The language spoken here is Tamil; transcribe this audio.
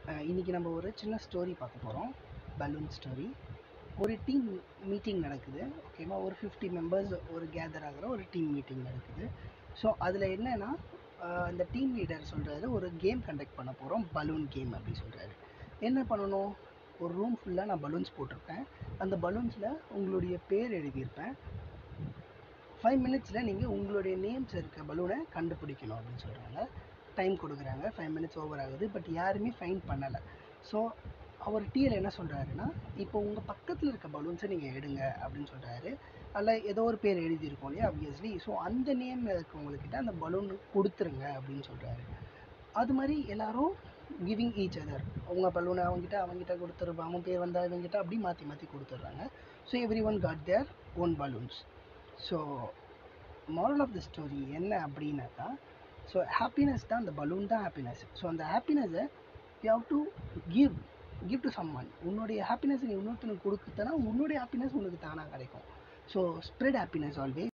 இன்றைக்கி நம்ம ஒரு சின்ன ஸ்டோரி பார்க்க போகிறோம் பலூன் ஸ்டோரி ஒரு டீம் மீட்டிங் நடக்குது ஓகேவா ஒரு ஃபிஃப்டி மெம்பர்ஸ் ஒரு கேதர் ஆகிற ஒரு டீம் மீட்டிங் நடக்குது ஸோ அதில் என்னென்னா அந்த டீம் லீடர் சொல்கிறாரு ஒரு கேம் கண்டக்ட் பண்ண போகிறோம் பலூன் கேம் அப்படி சொல்கிறாரு என்ன பண்ணணும் ஒரு ரூம் ஃபுல்லாக நான் பலூன்ஸ் போட்டிருப்பேன் அந்த பலூன்ஸில் உங்களுடைய பேர் எழுதியிருப்பேன் ஃபைவ் மினிட்ஸில் நீங்கள் உங்களுடைய நேம்ஸ் இருக்க பலூனை கண்டுபிடிக்கணும் அப்படின்னு சொல்கிறாங்க டைம் கொடுக்குறாங்க ஃபைவ் மினிட்ஸ் ஓவர் ஆகுது பட் யாருமே ஃபைன் பண்ணலை ஸோ அவர் டிஎல் என்ன சொல்கிறாருன்னா இப்போ உங்கள் பக்கத்தில் இருக்க பலூன்ஸை நீங்கள் எடுங்க அப்படின்னு சொல்கிறாரு அதில் ஏதோ ஒரு பேர் எழுதியிருக்கோம் இல்லையா ஆப்வியஸ்லி ஸோ அந்த நேம் இருக்கவங்கக்கிட்ட அந்த பலூன் கொடுத்துருங்க அப்படின்னு சொல்கிறாரு அது மாதிரி எல்லாரும் கிவிங் ஈச் அதர் அவங்க பலூனை அவங்ககிட்ட அவங்ககிட்ட கொடுத்துருப்பாங்க அவன் பேர் வந்தால் இவங்ககிட்ட அப்படி மாற்றி மாற்றி கொடுத்துட்றாங்க so everyone got their own balloons so moral of the story என்ன அப்படின்னாக்கா ஸோ ஹாப்பினஸ் தான் அந்த பலூன் தான் ஹாப்பினஸ் ஸோ அந்த ஹாப்பினஸை you have to give give to someone உன்னுடைய ஹாப்பினஸ் நீ இன்னொருத்தனுக்கு கொடுக்குறதுனா உன்னுடைய ஹாப்பினஸ் உனக்கு தானாக கிடைக்கும் ஸோ ஸ்ப்ரெட் ஹாப்பினஸ் ஆல்வேஸ்